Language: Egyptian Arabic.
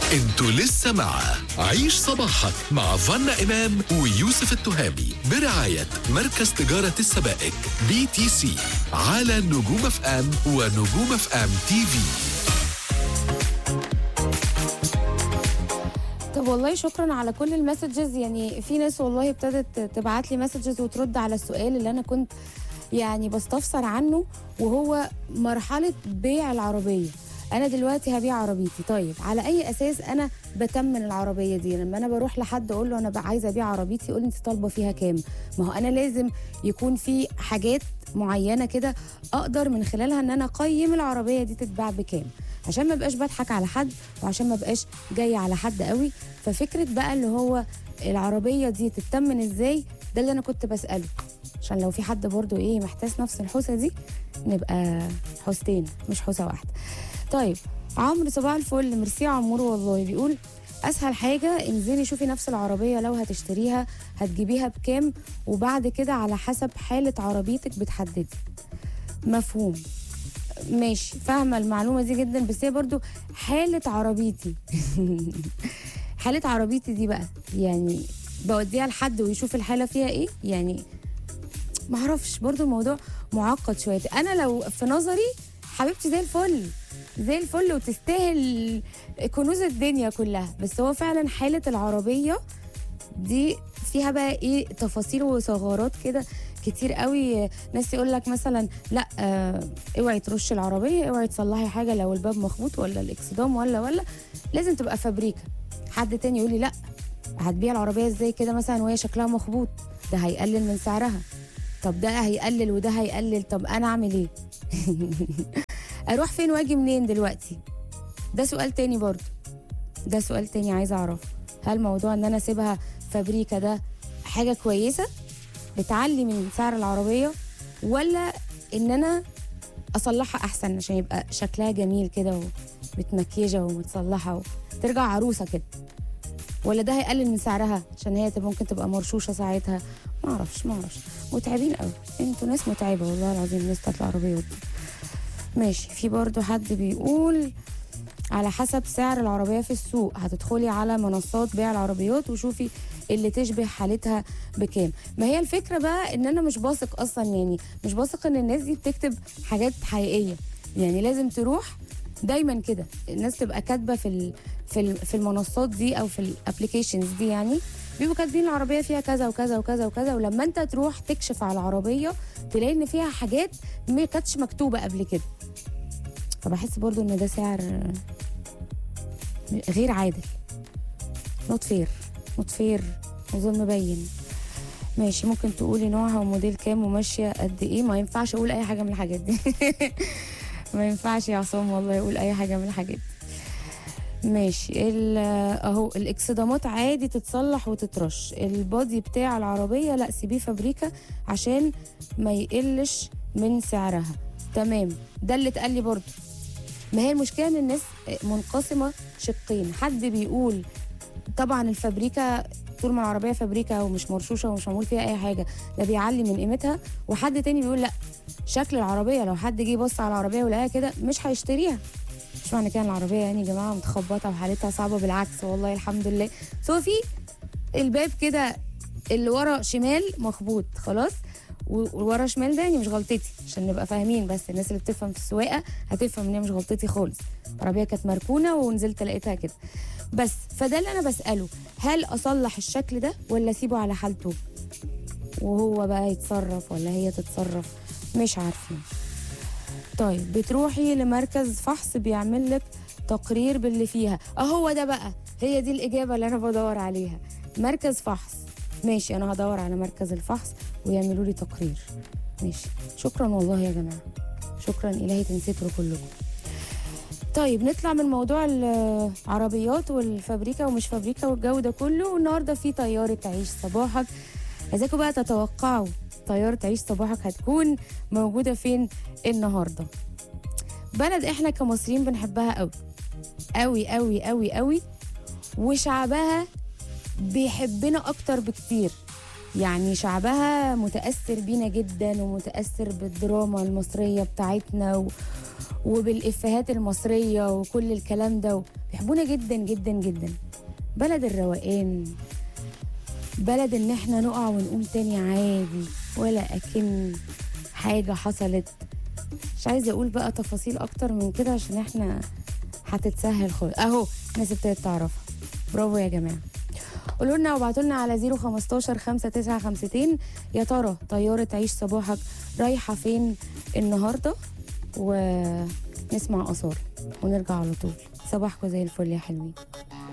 انتوا لسه مع عيش صباحك مع فنا إمام ويوسف التهامي برعاية مركز تجارة السبائك بي تي سي على نجوم اف ام ونجوم اف ام تي في طب والله شكرا على كل المسجز يعني في ناس والله ابتدت تبعت لي مسجز وترد على السؤال اللي انا كنت يعني بستفسر عنه وهو مرحله بيع العربيه انا دلوقتي هبيع عربيتي طيب على اي اساس انا بتمن العربيه دي لما انا بروح لحد اقول له انا بقى عايزه ابيع عربيتي يقول لي انت طالبه فيها كام ما هو انا لازم يكون في حاجات معينه كده اقدر من خلالها ان انا اقيم العربيه دي تتباع بكام عشان ما بقاش بضحك على حد وعشان ما بقاش جاي على حد قوي ففكره بقى اللي هو العربيه دي تتمن ازاي ده اللي انا كنت بساله عشان لو في حد برضو ايه محتاس نفس الحوسه دي نبقى حوستين مش حوسه واحده طيب عمرو صباح الفل ميرسي يا عمور والله بيقول اسهل حاجه انزلي شوفي نفس العربيه لو هتشتريها هتجيبيها بكام وبعد كده على حسب حاله عربيتك بتحددي مفهوم ماشي فاهمه المعلومه دي جدا بس هي برضو حاله عربيتي حاله عربيتي دي بقى يعني بوديها لحد ويشوف الحاله فيها ايه يعني معرفش برضو الموضوع معقد شويه انا لو في نظري حبيبتي زي الفل زي الفل وتستاهل كنوز الدنيا كلها بس هو فعلا حاله العربيه دي فيها بقى ايه تفاصيل وثغرات كده كتير قوي ناس يقول لك مثلا لا آه اوعي ترش العربيه اوعي تصلحي حاجه لو الباب مخبوط ولا الاكسدام ولا ولا لازم تبقى فابريكا حد تاني يقول لي لا هتبيع العربيه ازاي كده مثلا وهي شكلها مخبوط ده هيقلل من سعرها طب ده هيقلل وده هيقلل طب انا اعمل ايه اروح فين واجي منين دلوقتي ده سؤال تاني برضه ده سؤال تاني عايزه اعرفه هل موضوع ان انا اسيبها فابريكا ده حاجه كويسه بتعلي من سعر العربيه ولا ان انا اصلحها احسن عشان يبقى شكلها جميل كده ومتمكيجه ومتصلحه وترجع عروسه كده ولا ده هيقلل من سعرها عشان هي تبقى ممكن تبقى مرشوشه ساعتها ما اعرفش ما اعرفش متعبين قوي انتوا ناس متعبه والله العظيم الناس بتاعت العربيات دي ماشي في برضو حد بيقول على حسب سعر العربية في السوق هتدخلي على منصات بيع العربيات وشوفي اللي تشبه حالتها بكام ما هي الفكرة بقى ان انا مش باثق اصلا يعني مش باثق ان الناس دي بتكتب حاجات حقيقية يعني لازم تروح دايما كده الناس تبقى كاتبه في ال في ال في المنصات دي او في الابلكيشنز دي يعني بيبقوا كاتبين العربيه فيها كذا وكذا وكذا وكذا ولما انت تروح تكشف على العربيه تلاقي ان فيها حاجات ما كانتش مكتوبه قبل كده فبحس برضو ان ده سعر غير عادل نوت فير نوت فير وظلم مبين ماشي ممكن تقولي نوعها وموديل كام وماشيه قد ايه ما ينفعش اقول اي حاجه من الحاجات دي ما ينفعش يا عصام والله يقول اي حاجه من الحاجات دي ماشي اهو الاكسدامات عادي تتصلح وتترش البادي بتاع العربيه لا سيبيه فابريكا عشان ما يقلش من سعرها تمام ده اللي اتقال لي برضه ما هي المشكله ان الناس منقسمه شقين حد بيقول طبعا الفابريكا طول ما العربيه فابريكا ومش مرشوشه ومش معمول فيها اي حاجه ده بيعلي من قيمتها وحد تاني بيقول لا شكل العربيه لو حد جه يبص على العربيه ولقاها كده مش هيشتريها مش معنى كده العربيه يعني يا جماعه متخبطه وحالتها صعبه بالعكس والله الحمد لله سو في الباب كده اللي ورا شمال مخبوط خلاص وورا شمال ده يعني مش غلطتي عشان نبقى فاهمين بس الناس اللي بتفهم في السواقه هتفهم ان هي مش غلطتي خالص العربيه كانت مركونه ونزلت لقيتها كده بس فده اللي انا بساله هل اصلح الشكل ده ولا اسيبه على حالته وهو بقى يتصرف ولا هي تتصرف مش عارفين طيب بتروحي لمركز فحص بيعمل لك تقرير باللي فيها اهو ده بقى هي دي الاجابه اللي انا بدور عليها مركز فحص ماشي انا هدور على مركز الفحص ويعملوا لي تقرير ماشي شكرا والله يا جماعه شكرا الهي تنستروا كلكم طيب نطلع من موضوع العربيات والفابريكا ومش فابريكا والجو ده كله والنهارده في طياره تعيش صباحك عايزاكم بقى تتوقعوا طياره تعيش صباحك هتكون موجوده فين النهارده بلد احنا كمصريين بنحبها قوي قوي قوي قوي قوي وشعبها بيحبنا اكتر بكتير يعني شعبها متاثر بينا جدا ومتاثر بالدراما المصريه بتاعتنا و... وبالافيهات المصريه وكل الكلام ده بيحبونا جدا جدا جدا بلد الروقان بلد ان احنا نقع ونقوم تاني عادي ولا اكن حاجه حصلت مش عايزه اقول بقى تفاصيل اكتر من كده عشان احنا هتتسهل خالص اهو الناس ابتدت تعرفها برافو يا جماعه قولوا لنا وابعتوا لنا على 015 5952 يا ترى طياره عيش صباحك رايحه فين النهارده ونسمع اثار ونرجع على طول صباحكم زي الفل يا حلوين